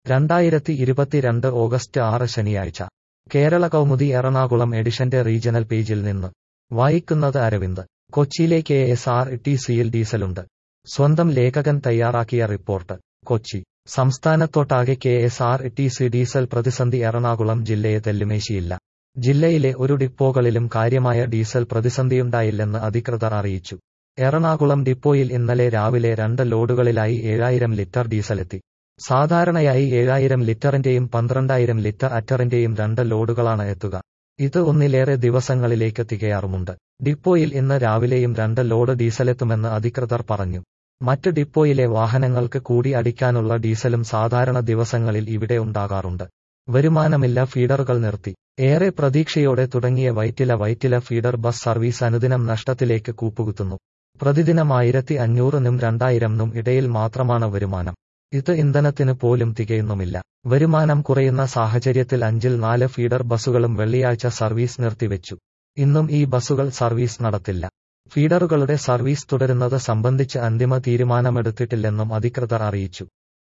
രണ്ടായിരത്തി ഇരുപത്തിരണ്ട് ഓഗസ്റ്റ് ആറ് ശനിയാഴ്ച കേരള കൗമുദി എറണാകുളം എഡിഷന്റെ റീജണൽ പേജിൽ നിന്ന് വായിക്കുന്നത് അരവിന്ദ് കൊച്ചിയിലെ കെ എസ് ആർ ടി സിയിൽ ഡീസലുണ്ട് സ്വന്തം ലേഖകൻ തയ്യാറാക്കിയ റിപ്പോർട്ട് കൊച്ചി സംസ്ഥാനത്തൊട്ടാകെ K S R T C diesel പ്രതിസന്ധി എറണാകുളം ജില്ലയെ തെല്ലുമേശിയില്ല ജില്ലയിലെ ഒരു ഡിപ്പോകളിലും കാര്യമായ ഡീസൽ പ്രതിസന്ധിയുണ്ടായില്ലെന്ന് അധികൃതർ അറിയിച്ചു എറണാകുളം ഡിപ്പോയിൽ ഇന്നലെ രാവിലെ രണ്ട് ലോഡുകളിലായി ഏഴായിരം ലിറ്റർ ഡീസലെത്തി സാധാരണയായി ഏഴായിരം ലിറ്ററിന്റെയും പന്ത്രണ്ടായിരം ലിറ്റർ അറ്ററിന്റെയും രണ്ട് ലോഡുകളാണ് എത്തുക ഇത് ഒന്നിലേറെ ദിവസങ്ങളിലേക്ക് തികയാറുമുണ്ട് ഡിപ്പോയിൽ ഇന്ന് രാവിലെയും രണ്ട് ലോഡ് ഡീസലെത്തുമെന്ന് അധികൃതർ പറഞ്ഞു മറ്റ് ഡിപ്പോയിലെ വാഹനങ്ങൾക്ക് കൂടി അടിക്കാനുള്ള ഡീസലും സാധാരണ ദിവസങ്ങളിൽ ഇവിടെ ഉണ്ടാകാറുണ്ട് വരുമാനമില്ല ഫീഡറുകൾ നിർത്തി ഏറെ പ്രതീക്ഷയോടെ തുടങ്ങിയ Vyttila Vyttila feeder bus service അനുദിനം നഷ്ടത്തിലേക്ക് കൂപ്പുകുത്തുന്നു പ്രതിദിനം ആയിരത്തി അഞ്ഞൂറിനും രണ്ടായിരംനും ഇടയിൽ മാത്രമാണ് വരുമാനം ഇത് ഇന്ധനത്തിന് പോലും തികയുന്നുമില്ല വരുമാനം കുറയുന്ന സാഹചര്യത്തിൽ അഞ്ചിൽ നാല് ഫീഡർ ബസ്സുകളും വെള്ളിയാഴ്ച സർവീസ് നിർത്തിവെച്ചു ഇന്നും ഈ ബസ്സുകൾ സർവീസ് നടത്തില്ല ഫീഡറുകളുടെ സർവീസ് തുടരുന്നത് സംബന്ധിച്ച് അന്തിമ തീരുമാനമെടുത്തിട്ടില്ലെന്നും അധികൃതർ അറിയിച്ചു